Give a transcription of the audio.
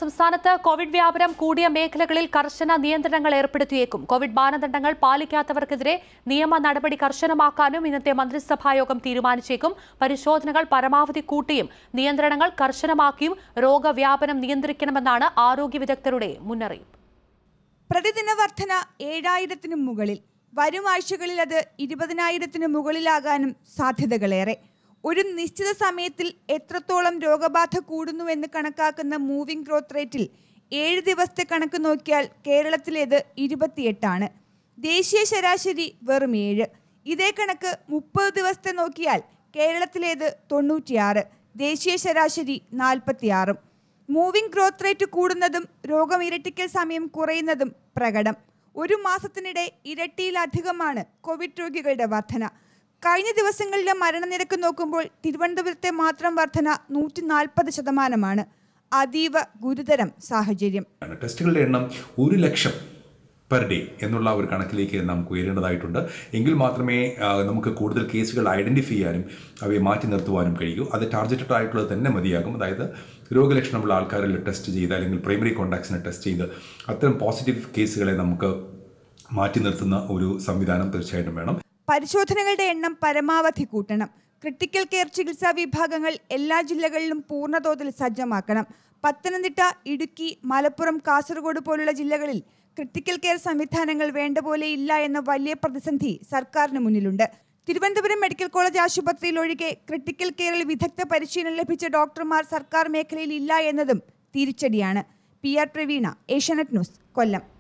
സംസ്ഥാനത്ത് കോവിഡ് വ്യാപനം കൂടിയ മേഖലകളിൽ കർശന നിയന്ത്രണങ്ങൾ ഏർപ്പെടുത്തിയേക്കും കോവിഡ് മാനദണ്ഡങ്ങൾ പാലിക്കാത്തവർക്കെതിരെ നിയമ നടപടി കർശനമാക്കാനും ഇന്നത്തെ മന്ത്രിസഭായോഗം തീരുമാനിച്ചേക്കും പരിശോധനകൾ പരമാവധി കൂട്ടിയും നിയന്ത്രണങ്ങൾ കർശനമാക്കിയും രോഗവ്യാപനം നിയന്ത്രിക്കണമെന്നാണ് ആരോഗ്യ വിദഗ്ധരുടെ മുന്നറിയിപ്പ് പ്രതിദിന വർധന ഏഴായിരത്തിനും മുകളിൽ വരും ആഴ്ചകളിൽ അത് ഇരുപതിനായിരത്തിനു മുകളിലാകാനും സാധ്യതകളേറെ ഒരു നിശ്ചിത സമയത്തിൽ എത്രത്തോളം രോഗബാധ കൂടുന്നുവെന്ന് കണക്കാക്കുന്ന മൂവിംഗ് ഗ്രോത്ത് റേറ്റിൽ ഏഴ് ദിവസത്തെ കണക്ക് നോക്കിയാൽ കേരളത്തിലേത് ഇരുപത്തിയെട്ടാണ് ദേശീയ ശരാശരി വെറും ഏഴ് ഇതേ കണക്ക് മുപ്പത് ദിവസത്തെ നോക്കിയാൽ കേരളത്തിലേത് തൊണ്ണൂറ്റിയാറ് ദേശീയ ശരാശരി നാൽപ്പത്തിയാറും മൂവിംഗ് ഗ്രോത്ത് റേറ്റ് കൂടുന്നതും രോഗം ഇരട്ടിക്കൽ സമയം കുറയുന്നതും പ്രകടം ഒരു മാസത്തിനിടെ ഇരട്ടിയിലധികമാണ് കോവിഡ് രോഗികളുടെ വർധന കഴിഞ്ഞ ദിവസങ്ങളിലെ മരണനിരക്ക് നോക്കുമ്പോൾ തിരുവനന്തപുരത്തെ മാത്രം വർധന നൂറ്റി നാൽപ്പത് ശതമാനമാണ് അതീവ ഗുരുതരം സാഹചര്യം ആണ്. ടെസ്റ്റുകളുടെ എണ്ണം ഒരു ലക്ഷം പെർ ഡേ എന്നുള്ള ഒരു കണക്കിലേക്ക് നമുക്ക് ഉയരേണ്ടതായിട്ടുണ്ട് എങ്കിൽ മാത്രമേ ആ, നമുക്ക് കൂടുതൽ കേസുകൾ ഐഡൻറ്റിഫൈ ചെയ്യാനും അവയെ മാറ്റി നിർത്തുവാനും കഴിയൂ അത് ടാർഗറ്റഡ് ആയിട്ടുള്ളത് തന്നെ മതിയാകും അതായത് രോഗലക്ഷണമുള്ള ആൾക്കാരിൽ ടെസ്റ്റ് ചെയ്ത് അല്ലെങ്കിൽ പ്രൈമറി കോൺടാക്ട്സിനെ ടെസ്റ്റ് ചെയ്ത് അത്തരം പോസിറ്റീവ് കേസുകളെ നമുക്ക് മാറ്റി നിർത്തുന്ന ഒരു സംവിധാനം തീർച്ചയായിട്ടും വേണം പരിശോധനകളുടെ എണ്ണം പരമാവധി കൂട്ടണം ക്രിട്ടിക്കൽ കെയർ ചികിത്സാ വിഭാഗങ്ങൾ എല്ലാ ജില്ലകളിലും പൂർണ്ണതോതിൽ സജ്ജമാക്കണം പത്തനംതിട്ട ഇടുക്കി മലപ്പുറം കാസർഗോഡ് പോലുള്ള ജില്ലകളിൽ ക്രിട്ടിക്കൽ കെയർ സംവിധാനങ്ങൾ വേണ്ട പോലെ ഇല്ല എന്ന വലിയ പ്രതിസന്ധി സർക്കാരിന് മുന്നിലുണ്ട് തിരുവനന്തപുരം മെഡിക്കൽ കോളേജ് ആശുപത്രിയിൽ ഒഴികെ ക്രിട്ടിക്കൽ കെയറിൽ വിദഗ്ധ പരിശീലനം ലഭിച്ച ഡോക്ടർമാർ സർക്കാർ മേഖലയിൽ ഇല്ല എന്നതും തിരിച്ചടിയാണ് P R Praveena Asianet news കൊല്ലം